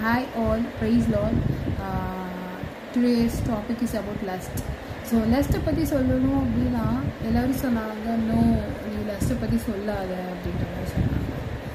Hi all, praise Lord. Uh, today's topic is about lust. So லஸ்ட்டை பற்றி சொல்லணும் அப்படின்னா எல்லோரும் சொன்னாங்க நோ நீ லஸ்ட்டை பற்றி சொல்லாத அப்படின்ற மாதிரி சொன்னாங்க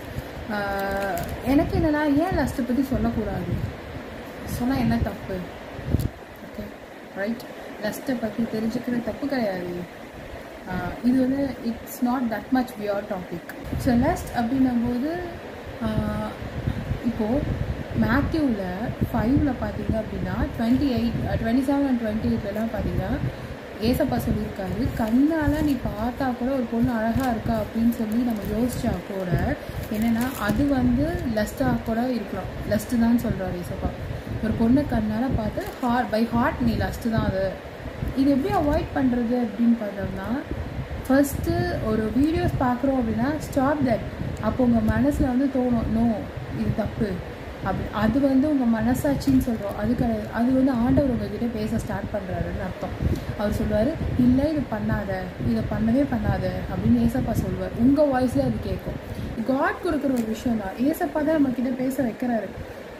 ஆஹ் எனக்கு என்னன்னா ஏன் லஸ்ட்டை பற்றி சொல்லக்கூடாது சொன்னால் என்ன தப்பு ஓகே ரைட் லஸ்ட்டை பற்றி தெரிஞ்சுக்கிறது தப்பு கிடையாது ஆஹ் இது வந்து it's not that much pure topic so lust அப்படின்னும்போது ஆஹ் இப்போது மேத்யூவில் ஃபைவ்ல பார்த்தீங்க அப்படின்னா twenty eight twenty seven and twenty எயிட்லலாம் பார்த்தீங்கன்னா ஏசப்பா சொல்லியிருக்காரு கண்ணால் நீ பார்த்தா கூட ஒரு பொண்ணு அழகாக இருக்கா அப்படின்னு சொல்லி நம்ம யோசிச்சா கூட என்னென்னா அது வந்து லஸ்ட்டாக கூட இருக்கலாம் லஸ்ட்டு தான் சொல்கிறாரு ஏசப்பா ஒரு பொண்ணு கண்ணால் பார்த்து ஹார்ட் பை ஹார்ட் நீ லஸ்ட்டு தான் அது இது எப்படி அவாய்ட் பண்ணுறது அப்படின்னு பார்த்தோம்னா ஃபஸ்ட்டு ஒரு வீடியோஸ் பார்க்குறோம் அப்படின்னா ஸ்டாப் தட் அப்போ உங்கள் மனசில் வந்து தோணும் நோ இது தப்பு அப்படி அது வந்து உங்கள் மனசாட்சின்னு சொல்கிறோம் அது கிடையாது அது வந்து ஆண்டவர் உங்ககிட்ட பேச ஸ்டார்ட் பண்ணுறாருன்னு அர்த்தம் அவர் சொல்லுவார் இல்லை இது பண்ணாத இதை பண்ணவே பண்ணாத அப்படின்னு ஏசப்பா சொல்லுவார் உங்கள் வாய்ஸில் அது கேட்கும் காட் கொடுக்குற ஒரு விஷயம் தான் ஏசப்பா தான் நம்மக்கிட்ட பேச வைக்கிறாரு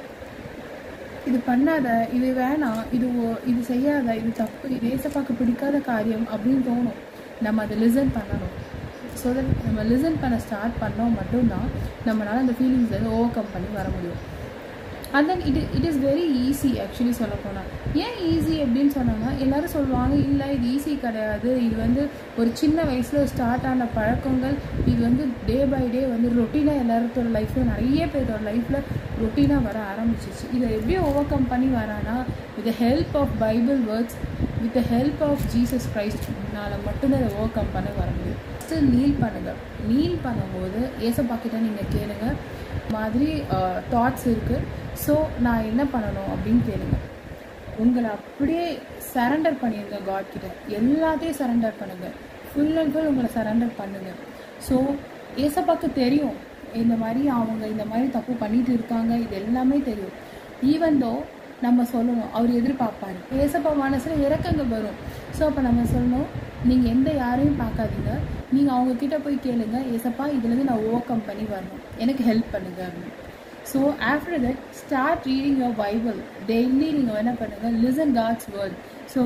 இது பண்ணாத இது வேணாம் இது ஒ- இது செய்யாத இது தப்பு இது ஏசப்பாக்கு பிடிக்காத காரியம் அப்படின்னு தோணும் நம்ம அதை லிசன் பண்ணணும் ஸோ தட் நம்ம லிசன் பண்ண ஸ்டார்ட் பண்ணோம் மட்டும்தான் நம்மளால் அந்த ஃபீலிங்ஸ்லேருந்து ஓவர் கம் பண்ணி வர முடியும் and then it it is very easy actually சொல்ல போனால் ஏன் ஈஸி அப்படின்னு சொன்னாங்கன்னா எல்லாரும் சொல்லுவாங்க இல்லை இது ஈஸி கிடையாது இது வந்து ஒரு சின்ன வயசில் ஸ்டார்ட் ஆன பழக்கங்கள் இது வந்து டே பை டே வந்து ரொட்டீனாக எல்லாருத்தோட லைஃப்பில் நிறைய பேரோட லைஃப்பில் ரொட்டீனாக வர ஆரம்பிச்சிச்சு இதை எப்படி ஓவர் கம் பண்ணி வரானா with help of Bible words with help of Jesus கிரைஸ்ட்னால மட்டும்தான் இதை ஓவர் கம் பண்ண வர முடியும் ஃபஸ்ட்டு நீல் பண்ணுங்கள் நீல் பண்ணும்போது ஏசப்பா கிட்ட நீங்கள் கேளுங்க மாதிரி தாட்ஸ் இருக்குது ஸோ நான் என்ன பண்ணணும் அப்படின்னு கேளுங்க உங்களை அப்படியே சரண்டர் பண்ணிடுங்க காட் கிட்ட எல்லாத்தையும் சரண்டர் பண்ணுங்க ஃபுல் அண்ட் ஃபுல் உங்களை சரண்டர் பண்ணுங்க ஸோ ஏசப்பாக்கு தெரியும் இந்த மாதிரி அவங்க இந்த மாதிரி தப்பு பண்ணிட்டு இருக்காங்க இது எல்லாமே தெரியும் ஈவன் தோ நம்ம சொல்லணும் அவர் எதிர்பார்ப்பாரு ஏசப்பா மனசில் இறக்கங்க வரும் ஸோ அப்போ நம்ம சொல்லணும் நீங்கள் எந்த யாரையும் பார்க்காதீங்க நீங்கள் அவங்க கிட்ட போய் கேளுங்க ஏசப்பா இதுலேருந்து நான் ஓவர் கம் பண்ணி வரணும் எனக்கு ஹெல்ப் பண்ணுங்க அப்படின்னு so after that start reading your Bible daily நீங்கள் என்ன பண்ணுங்கள் listen God's word so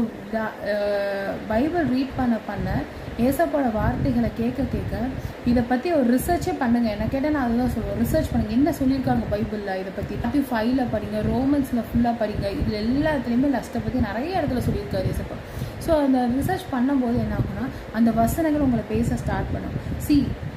Bible read பண்ண பண்ண ஏசப்போட வார்த்தைகளை கேட்க கேட்க இதை பற்றி ஒரு ரிசர்ச்சே பண்ணுங்க என்ன கேட்டால் நான் அதுதான் சொல்லுவேன் ரிசர்ச் பண்ணுங்க என்ன சொல்லியிருக்காங்க பைபிளில் இதை பற்றி பற்றி ஃபைவ்ல படிங்க ரோமன்ஸில் ஃபுல்லாக படிங்க இதில் எல்லாத்துலேயுமே லஸ்ட்டை பற்றி நிறைய இடத்துல சொல்லியிருக்காரு ஏசப்பா ஸோ அந்த ரிசர்ச் பண்ணும்போது என்ன ஆகும்னா அந்த வசனங்கள் உங்களை பேச ஸ்டார்ட் பண்ணும் சி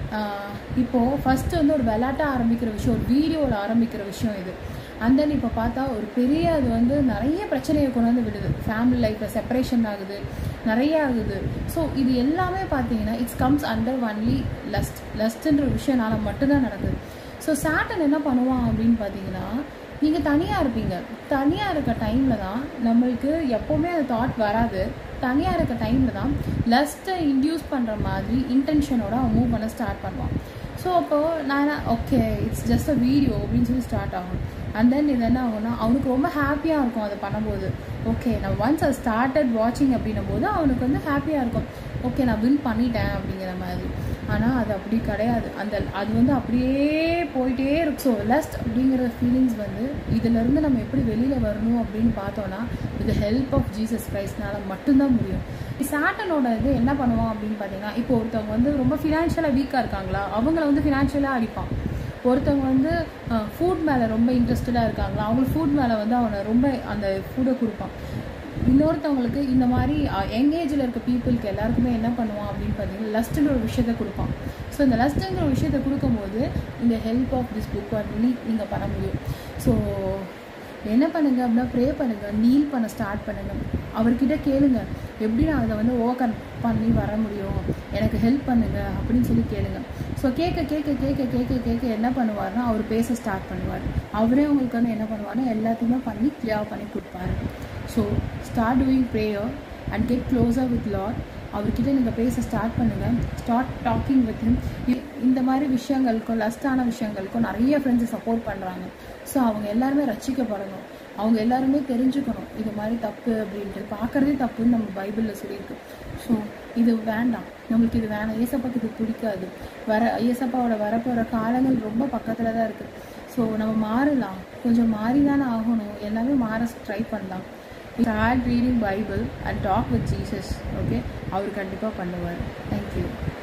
இப்போது ஃபஸ்ட்டு வந்து ஒரு விளையாட்டாக ஆரம்பிக்கிற விஷயம் ஒரு வீடியோவில் ஆரம்பிக்கிற விஷயம் இது அண்ட் தென் இப்போ பார்த்தா ஒரு பெரிய அது வந்து நிறைய பிரச்சனையை கொண்டு வந்து விடுது ஃபேமிலி லைஃப்பில் செப்பரேஷன் ஆகுது நிறைய ஆகுது ஸோ இது எல்லாமே பார்த்தீங்கன்னா it's comes under only lust லஸ்ட்ன்ற விஷயனால மட்டும்தான் நடக்குது ஸோ சாட்டன் என்ன பண்ணுவான் அப்படின்னு பார்த்தீங்கன்னா நீங்கள் தனியாக இருப்பீங்க தனியாக இருக்க டைமில் தான் நம்மளுக்கு எப்போவுமே அந்த தாட் வராது தனியாக இருக்க டைமில் தான் லஸ்ட்டை இன்டியூஸ் பண்ணுற மாதிரி இன்டென்ஷனோட அவன் மூவ் பண்ண ஸ்டார்ட் பண்ணுவான் ஸோ அப்போது நான் okay it's just a video அப்படின்னு சொல்லி ஸ்டார்ட் ஆகும் அண்ட் தென் இது என்ன ஆகும்னா அவனுக்கு ரொம்ப ஹாப்பியாக இருக்கும் அதை பண்ணும்போது ஓகே நான் ஒன்ஸ் அது ஸ்டார்டட் வாட்சிங் அப்படின்னும் போது அவனுக்கு வந்து ஹாப்பியாக இருக்கும் ஓகே நான் வின் பண்ணிட்டேன் அப்படிங்கிற மாதிரி ஆனால் அது அப்படி கிடையாது அந்த அது வந்து அப்படியே போயிட்டே இருக்கும் ஸோ லஸ்ட் அப்படிங்கிற ஃபீலிங்ஸ் வந்து இதிலேருந்து நம்ம எப்படி வெளியில் வரணும் அப்படின்னு பார்த்தோன்னா வித் ஹெல்ப் ஆஃப் ஜீசஸ் கிரைஸ்ட்னால மட்டும்தான் முடியும் சாட்டனோட இது என்ன பண்ணுவான் அப்படின்னு பார்த்தீங்கன்னா இப்போ ஒருத்தவங்க வந்து ரொம்ப ஃபினான்ஷியலாக வீக்காக இருக்காங்களா அவங்கள வந்து ஃபினான்ஷியலாக அடிப்பான் ஒருத்தவங்க வந்து ஃபுட் மேலே ரொம்ப இன்ட்ரெஸ்டடாக இருக்காங்களா அவங்களுக்கு ஃபுட் மேலே வந்து அவனை ரொம்ப அந்த ஃபுட்டை கொடுப்பான் இன்னொருத்தவங்களுக்கு இந்த மாதிரி யங் ஏஜில் இருக்க பீப்புளுக்கு எல்லாருக்குமே என்ன பண்ணுவான் அப்படின்னு பார்த்தீங்கன்னா லஸ்ட்டுன்ற ஒரு விஷயத்த கொடுப்பான் ஸோ இந்த லஸ்ட்டுங்கிற ஒரு விஷயத்த கொடுக்கும்போது இந்த help of this book only நீங்கள் பண்ண முடியும் ஸோ என்ன பண்ணுங்க அப்படின்னா ப்ரே பண்ணுங்க நீல் பண்ண ஸ்டார்ட் பண்ணுங்க அவர்கிட்ட கேளுங்க எப்படி நான் அதை வந்து ஓவர் பண்ணி வர முடியும் எனக்கு ஹெல்ப் பண்ணுங்க அப்படின்னு சொல்லி கேளுங்க ஸோ கேட்க கேட்க கேட்க கேட்க கேட்க என்ன பண்ணுவார்னா அவர் பேச ஸ்டார்ட் பண்ணுவார் அவரே உங்களுக்கு வந்து என்ன பண்ணுவார்னா எல்லாத்தையுமே பண்ணி கிளியர் பண்ணி கொடுப்பாரு so start doing prayer and get க்ளோஸாக வித் லாட் அவர்கிட்ட நீங்கள் பேச ஸ்டார்ட் பண்ணுங்கள் ஸ்டார்ட் டாக்கிங் வித் ஹிம் இந்த மாதிரி விஷயங்களுக்கும் லஸ்டான விஷயங்களுக்கும் நிறைய ஃப்ரெண்ட்ஸை சப்போர்ட் பண்ணுறாங்க ஸோ அவங்க எல்லாருமே ரசிக்கப்படணும் அவங்க எல்லாருமே தெரிஞ்சுக்கணும் இது மாதிரி தப்பு அப்படின்ட்டு பார்க்குறதே தப்புன்னு நம்ம பைபிளில் சொல்லியிருக்கு ஸோ இது வேண்டாம் நம்மளுக்கு இது வேணாம் ஏசப்பாக்கு இது பிடிக்காது வர ஏசப்பாவோட வரப்போகிற காலங்கள் ரொம்ப பக்கத்தில் தான் இருக்குது ஸோ நம்ம மாறலாம் கொஞ்சம் மாறி தானே ஆகணும் எல்லாமே மாற ட்ரை பண்ணலாம் start reading Bible and talk with Jesus okay அவர் கண்டிப்பாக பண்ணுவார் தேங்க்யூ